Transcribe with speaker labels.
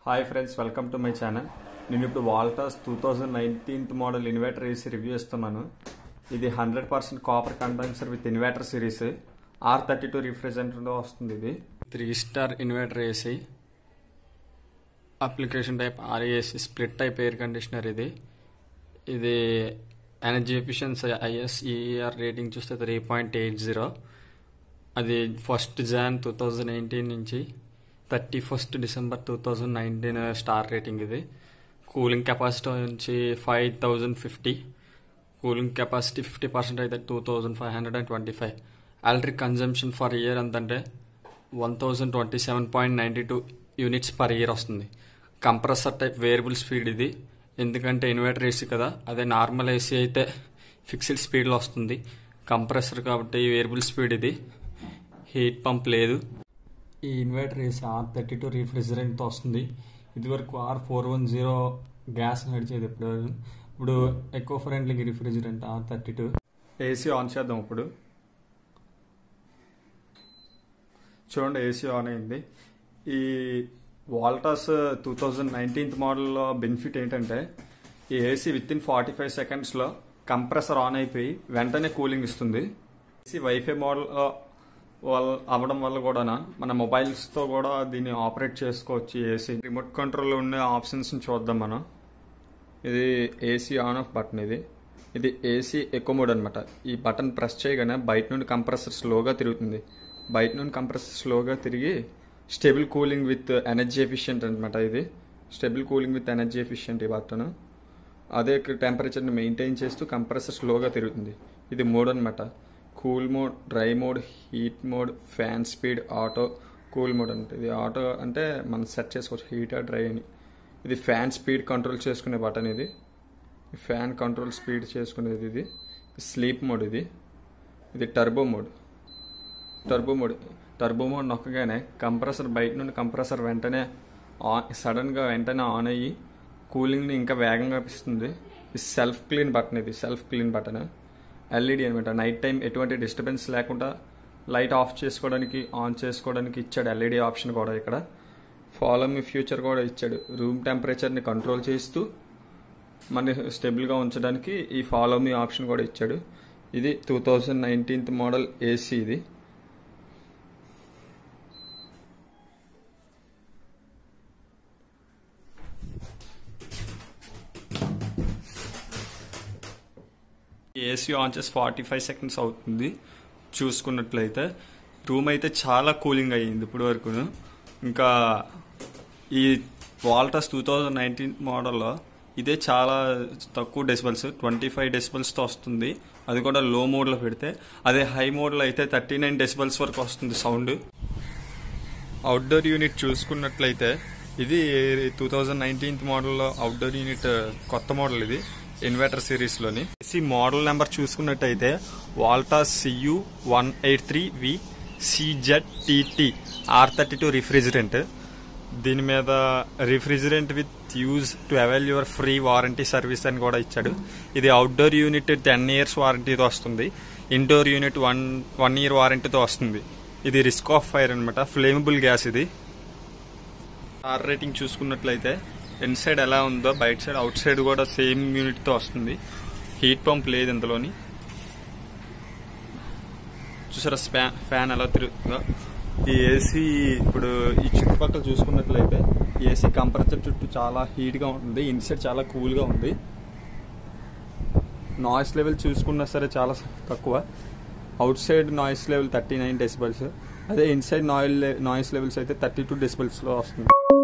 Speaker 1: hi friends welcome to my channel నేను ఇప్పుడు Voltas two thousand nineteenth model inverter AC review ఇస్తున్నాను ఇది hundred percent copper condenser with inverter series R thirty two రిఫ్రిజరెంట్లో వస్తుంది ఇది three star inverter AC application type RAC split type air conditioner ఇది ఇది energy efficiency ISEER rating చూస్తే three point eight zero అది first Jan two thousand nineteen నుంచి thirty first December two thousand nineteen star rating ఇది cooling capacity నుంచి five thousand fifty cooling capacity fifty percent అయితే two thousand five hundred and twenty five electric consumption for year ఎంతంటే one thousand twenty seven point ninety two units per year వస్తుంది compressor type variable speed ఇది ఎందుకంటే inverter AC కదా అదే normal AC అయితే fixed స్పీడ్లో వస్తుంది కంప్రెసర్ కాబట్టి వేరియబుల్ స్పీడ్ ఇది హీట్ పంప్ లేదు ఈ inverter AC R thirty two రిఫ్రిజరెంట్తో వస్తుంది ఇదివరకు R four one zero gas నడిచేది ఇప్పుడు ఇప్పుడు ఎక్కువ friendly refrigerant R thirty two AC on చేద్దాం ఇప్పుడు చూడండి ఏసీ ఆన్ అయింది ఈ వాల్టాస్ టూ థౌజండ్ నైన్టీన్త్ మోడల్లో బెనిఫిట్ ఏంటంటే ఈ AC with in forty five సెకండ్స్లో కంప్రెసర్ ఆన్ అయిపోయి వెంటనే కూలింగ్ ఇస్తుంది ఏసీ వైఫై మోడల్ వల్ల అవ్వడం వల్ల కూడా మన మొబైల్స్తో కూడా దీన్ని ఆపరేట్ చేసుకోవచ్చు ఏసీ రిమోట్ కంట్రోల్లో ఉండే ఆప్షన్స్ని చూద్దాం మనం ఇది ఏసీ ఆన్ ఆఫ్ బటన్ ఇది ఇది ఏసీ ఎక్కువ మోడ్ అనమాట ఈ బటన్ ప్రెస్ చేయగానే బయట నుండి కంప్రెసర్ స్లోగా తిరుగుతుంది బయట నుండి కంప్రెసర్ స్లోగా తిరిగి stable cooling with energy efficient అనమాట ఇది stable cooling with energy efficient ఈ బటన్ అదే టెంపరేచర్ని మెయింటైన్ చేస్తూ కంప్రెసర్ స్లోగా తిరుగుతుంది ఇది మోడ్ అనమాట cool mode dry mode heat mode fan speed auto cool mode అంటే ఇది ఆటో అంటే మనం సెట్ చేసుకోవచ్చు హీట్ డ్రై అని ఇది ఫ్యాన్ స్పీడ్ కంట్రోల్ చేసుకునే బటన్ ఇది ఫ్యాన్ కంట్రోల్ స్పీడ్ చేసుకునేది ఇది స్లీప్ మోడ్ ఇది ఇది turbo mode turbo mode turbo mode నొక్కగానే కంప్రెసర్ బయట నుండి కంప్రెసర్ వెంటనే ఆన్ సడన్గా వెంటనే ఆన్ అయ్యి కూలింగ్ని ఇంకా వేగంగా ఇస్తుంది ఇది సెల్ఫ్ క్లీన్ బటన్ ఇది సెల్ఫ్ క్లీన్ బటన్ ఎల్ఈడి అనమాట నైట్ టైం ఎటువంటి డిస్టర్బెన్స్ లేకుండా లైట్ ఆఫ్ చేసుకోవడానికి ఆన్ చేసుకోవడానికి ఇచ్చాడు ఎల్ఈడి ఆప్షన్ కూడా ఇక్కడ ఫాలో మీ ఫ్యూచర్ కూడా ఇచ్చాడు రూమ్ టెంపరేచర్ని కంట్రోల్ చేస్తూ మన స్టెబుల్గా ఉంచడానికి ఈ ఫాలో మీ ఆప్షన్ కూడా ఇచ్చాడు ఇది two thousand nineteenth model AC ఇది ఏసీ ఆన్ చేసి ఫార్టీ ఫైవ్ సెకండ్స్ అవుతుంది చూసుకున్నట్లయితే రూమ్ అయితే చాలా కూలింగ్ అయ్యింది ఇప్పటి వరకు ఇంకా ఈ వాల్టస్ టూ థౌజండ్ నైన్టీన్ మోడల్లో ఇదే చాలా తక్కువ డెసిబల్స్ ట్వంటీ ఫైవ్ డెసిబల్స్తో వస్తుంది అది కూడా లో మోడ్లో పెడితే అదే హై మోడ్లో అయితే థర్టీ నైన్ డెసిబల్స్ వరకు వస్తుంది సౌండ్ అవుట్డోర్ యూనిట్ చూసుకున్నట్లయితే ఇది టూ థౌజండ్ నైన్టీన్త్ మోడల్లో అవుట్డోర్ యూనిట్ కొత్త మోడల్ ఇది ఇన్వర్టర్ సిరీస్లోని ఈ మోడల్ నెంబర్ చూసుకున్నట్టయితే Voltas CU one eight three V CZ TT R thirty two refrigerant దీని మీద refrigerant with use to avail your free warranty service అని కూడా ఇచ్చాడు ఇది అవుట్డోర్ యూనిట్ టెన్ ఇయర్స్ వారంటీతో వస్తుంది indoor unit one one year వారంటీతో వస్తుంది ఇది రిస్క్ ఆఫ్ ఫైర్ అనమాట ఫ్లేమబుల్ గ్యాస్ ఇది ఆర్ రేటింగ్ చూసుకున్నట్లయితే ఇన్సైడ్ ఎలా ఉందో బయట సైడ్ అవుట్ సైడ్ కూడా సేమ్ యూనిట్తో వస్తుంది హీట్ పంప్ లేదు ఇందులోని చూసారా ఫ్యాన్ ఫ్యాన్ ఎలా తిరుగుతుందో ఈ ఏసీ ఇప్పుడు ఈ చుట్టుపక్కల చూసుకున్నట్లయితే ఏసీ కంపరేచర్ చుట్టూ చాలా హీట్గా ఉంటుంది ఇన్సైడ్ చాలా కూల్గా ఉంది నాయిస్ లెవెల్ చూసుకున్నా సరే చాలా తక్కువ outside noise level thirty nine decibels అదే ఇన్సైడ్ నాయిల్ నాయిస్ లెవెల్స్ అయితే థర్టీ టూ డెసిబల్స్లో వస్తుంది